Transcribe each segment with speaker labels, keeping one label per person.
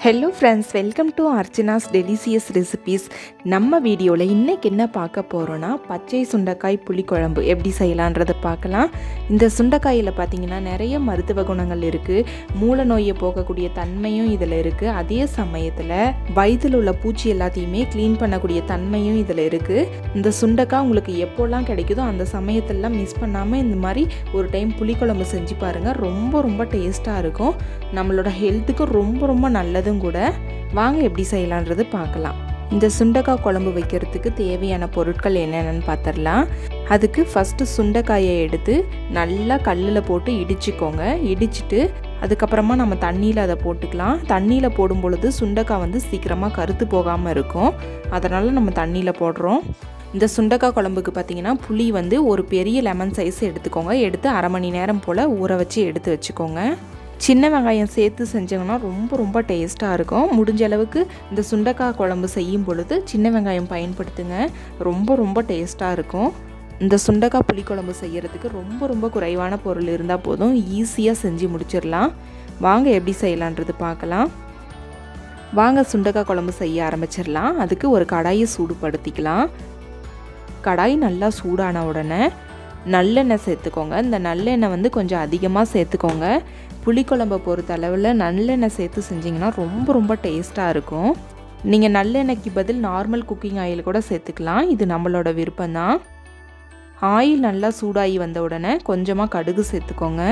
Speaker 1: hello friends welcome to Archana's delicious recipes நம்ம வீடியோவில் இன்றைக்கி என்ன பார்க்க போகிறோன்னா பச்சை சுண்டைக்காய் புளிக்குழம்பு எப்படி செய்யலான்றதை பார்க்கலாம் இந்த சுண்டைக்காயில் பார்த்தீங்கன்னா நிறைய மருத்துவ குணங்கள் இருக்குது மூல நோயை போக்கக்கூடிய தன்மையும் இதில் இருக்குது அதே சமயத்தில் வயிற்றில் உள்ள பூச்சி எல்லாத்தையுமே க்ளீன் பண்ணக்கூடிய தன்மையும் இதில் இருக்குது இந்த சுண்டைக்காய் உங்களுக்கு எப்போல்லாம் கிடைக்குதோ அந்த சமயத்திலலாம் மிஸ் பண்ணாமல் இந்த மாதிரி ஒரு டைம் புளிக்குழம்பு செஞ்சு பாருங்கள் ரொம்ப ரொம்ப டேஸ்ட்டாக இருக்கும் நம்மளோட ஹெல்த்துக்கு ரொம்ப ரொம்ப நல்லதும் கூட வாங்க எப்படி செய்யலான்றது பார்க்கலாம் இந்த சுண்டைக்காய் குழம்பு வைக்கிறதுக்கு தேவையான பொருட்கள் என்னென்னு பார்த்துடலாம் அதுக்கு ஃபஸ்ட்டு சுண்டைக்காயை எடுத்து நல்லா கல்லில் போட்டு இடிச்சுக்கோங்க இடிச்சிட்டு அதுக்கப்புறமா நம்ம தண்ணியில் அதை போட்டுக்கலாம் தண்ணியில் போடும் பொழுது சுண்டைக்காய் வந்து சீக்கிரமாக கருத்து போகாமல் இருக்கும் அதனால் நம்ம தண்ணியில் போடுறோம் இந்த சுண்டைக்காய் குழம்புக்கு பார்த்தீங்கன்னா புளி வந்து ஒரு பெரிய லெமன் சைஸ் எடுத்துக்கோங்க எடுத்து அரை மணி நேரம் போல் ஊற வச்சு எடுத்து வச்சுக்கோங்க சின்ன வெங்காயம் சேர்த்து செஞ்சோங்கன்னா ரொம்ப ரொம்ப டேஸ்ட்டாக இருக்கும் முடிஞ்ச அளவுக்கு இந்த சுண்டைக்காய் குழம்பு செய்யும் பொழுது சின்ன வெங்காயம் பயன்படுத்துங்க ரொம்ப ரொம்ப டேஸ்ட்டாக இருக்கும் இந்த சுண்டைக்காய் புளிக்குழம்பு செய்கிறதுக்கு ரொம்ப ரொம்ப குறைவான பொருள் இருந்தால் போதும் ஈஸியாக செஞ்சு முடிச்சிடலாம் வாங்க எப்படி செய்யலான்றது பார்க்கலாம் வாங்க சுண்டைக்காய் குழம்பு செய்ய ஆரம்பிச்சிடலாம் அதுக்கு ஒரு கடாயை சூடுபடுத்திக்கலாம் கடாய் நல்லா சூடான உடனே நல்லெண்ணெய் சேர்த்துக்கோங்க இந்த நல்லெண்ணெய் வந்து கொஞ்சம் அதிகமாக சேர்த்துக்கோங்க புளிக்குழம்பை பொறுத்த அளவில் நல்லெண்ணெய் சேர்த்து செஞ்சிங்கன்னா ரொம்ப ரொம்ப டேஸ்ட்டாக இருக்கும் நீங்கள் நல்லெண்ணெய்க்கு பதில் நார்மல் குக்கிங் ஆயில் கூட சேர்த்துக்கலாம் இது நம்மளோட விருப்பம்தான் ஆயில் நல்லா சூடாகி வந்த உடனே கொஞ்சமாக கடுகு சேர்த்துக்கோங்க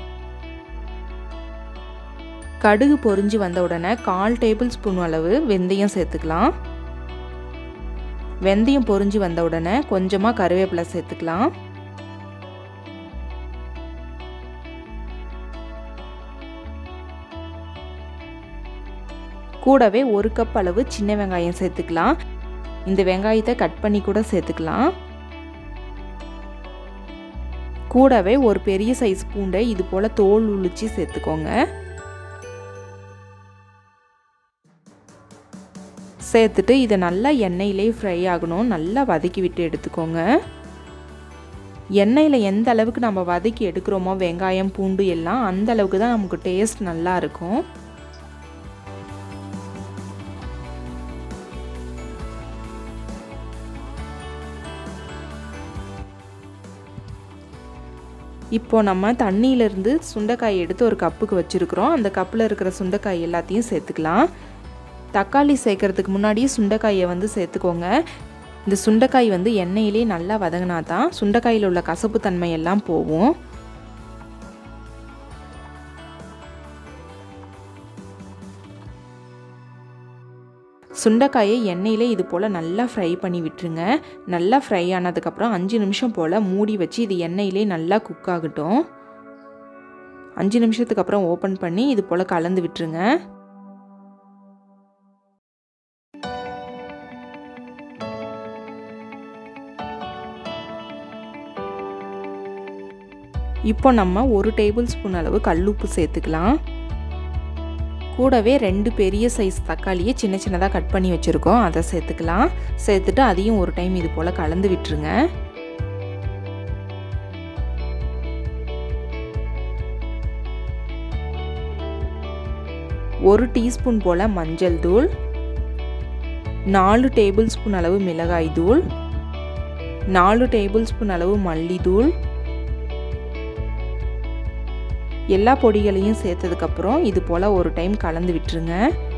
Speaker 1: கடுகு பொறிஞ்சு வந்த உடனே கால் டேபிள் ஸ்பூன் அளவு வெந்தயம் சேர்த்துக்கலாம் வெந்தயம் பொறிஞ்சு வந்த உடனே கொஞ்சமாக கருவேப்பிலை சேர்த்துக்கலாம் கூடவே ஒரு கப் அளவு சின்ன வெங்காயம் சேர்த்துக்கலாம் இந்த வெங்காயத்தை கட் பண்ணி கூட சேர்த்துக்கலாம் கூடவே ஒரு பெரிய சைஸ் பூண்டை இது போல் தோல் உளிச்சு சேர்த்துக்கோங்க சேர்த்துட்டு இதை நல்லா எண்ணெயிலே ஃப்ரை ஆகணும் நல்லா வதக்கி விட்டு எடுத்துக்கோங்க எண்ணெயில் எந்த அளவுக்கு நம்ம வதக்கி எடுக்கிறோமோ வெங்காயம் பூண்டு எல்லாம் அந்த அளவுக்கு தான் நமக்கு டேஸ்ட் நல்லா இருக்கும் இப்போ நம்ம தண்ணியிலேருந்து சுண்டைக்காய் எடுத்து ஒரு கப்புக்கு வச்சுருக்குறோம் அந்த கப்பில் இருக்கிற சுண்டைக்காய் எல்லாத்தையும் சேர்த்துக்கலாம் தக்காளி சேர்க்கறதுக்கு முன்னாடியே சுண்டைக்காயை வந்து சேர்த்துக்கோங்க இந்த சுண்டைக்காய் வந்து எண்ணெயிலே நல்லா வதங்கினா தான் சுண்டைக்காயில் உள்ள கசப்பு தன்மை எல்லாம் போகும் சுண்டைக்காயை எண்ணெயிலே இது போல் நல்லா ஃப்ரை பண்ணி விட்டுருங்க நல்லா ஃப்ரை ஆனதுக்கப்புறம் அஞ்சு நிமிஷம் போல் மூடி வச்சு இது எண்ணெயிலே நல்லா குக் ஆகட்டும் அஞ்சு நிமிஷத்துக்கு அப்புறம் ஓப்பன் பண்ணி இது போல் கலந்து விட்டுருங்க இப்போ நம்ம ஒரு டேபிள் ஸ்பூன் அளவு கல்லுப்பு சேர்த்துக்கலாம் கூடவே ரெண்டு பெரிய சைஸ் தக்காளியை சின்ன சின்னதாக கட் பண்ணி வச்சுருக்கோம் அதை சேர்த்துக்கலாம் சேர்த்துட்டு அதையும் ஒரு டைம் இது போல் கலந்து விட்டுருங்க ஒரு டீஸ்பூன் போல் மஞ்சள் தூள் நாலு டேபிள் ஸ்பூன் அளவு மிளகாய் தூள் நாலு டேபிள் ஸ்பூன் அளவு மல்லித்தூள் எல்லா பொடிகளையும் சேர்த்ததுக்கப்புறம் இது போல் ஒரு டைம் கலந்து விட்டுருங்க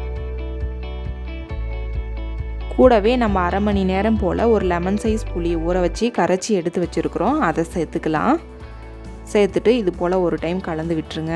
Speaker 1: கூடவே நம்ம அரை மணி நேரம் போல் ஒரு லெமன் சைஸ் புளியை ஊற வச்சு கரைச்சி எடுத்து வச்சுருக்குறோம் அதை சேர்த்துக்கலாம் சேர்த்துட்டு இது போல் ஒரு டைம் கலந்து விட்டுருங்க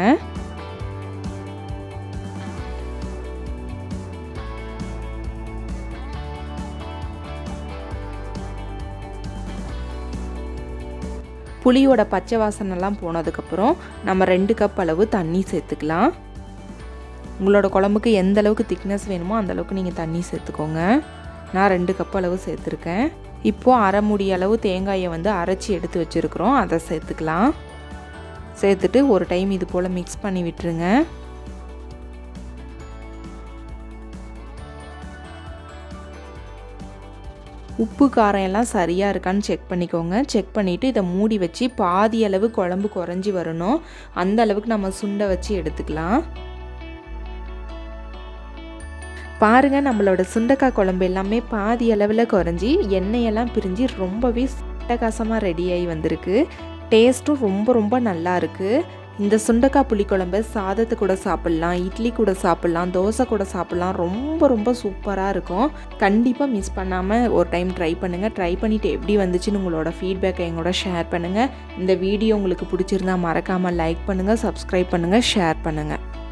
Speaker 1: புளியோட பச்சை வாசனைலாம் போனதுக்கப்புறம் நம்ம ரெண்டு கப் அளவு தண்ணி சேர்த்துக்கலாம் உங்களோட குழம்புக்கு எந்த அளவுக்கு திக்னஸ் வேணுமோ அந்த அளவுக்கு நீங்கள் தண்ணி சேர்த்துக்கோங்க நான் ரெண்டு கப் அளவு சேர்த்துருக்கேன் இப்போது அரை முடி அளவு தேங்காயை வந்து அரைச்சி எடுத்து வச்சுருக்குறோம் அதை சேர்த்துக்கலாம் சேர்த்துட்டு ஒரு டைம் இது போல் மிக்ஸ் பண்ணி விட்டுருங்க உப்பு காரம் எல்லாம் சரியாக இருக்கான்னு செக் பண்ணிக்கோங்க செக் பண்ணிவிட்டு இதை மூடி வச்சு பாதி அளவு குழம்பு குறைஞ்சி வரணும் அந்த அளவுக்கு நம்ம சுண்டை வச்சு எடுத்துக்கலாம் பாருங்கள் நம்மளோட சுண்டக்காய் குழம்பு எல்லாமே பாதி அளவில் குறைஞ்சி எண்ணெயெல்லாம் பிரிஞ்சு ரொம்பவே அட்டகாசமாக ரெடியாகி வந்திருக்கு டேஸ்ட்டும் ரொம்ப ரொம்ப நல்லா இருக்குது இந்த சுண்டக்காய் புளிக்குழம்பு சாதத்து கூட சாப்பிட்லாம் இட்லி கூட சாப்பிட்லாம் தோசை கூட சாப்பிட்லாம் ரொம்ப ரொம்ப சூப்பராக இருக்கும் கண்டிப்பாக மிஸ் பண்ணாமல் ஒரு டைம் ட்ரை பண்ணுங்கள் ட்ரை பண்ணிவிட்டு எப்படி வந்துச்சுன்னு உங்களோட ஃபீட்பேக்கை எங்களோட ஷேர் பண்ணுங்கள் இந்த வீடியோ உங்களுக்கு பிடிச்சிருந்தா மறக்காமல் லைக் பண்ணுங்கள் சப்ஸ்கிரைப் பண்ணுங்கள் ஷேர் பண்ணுங்கள்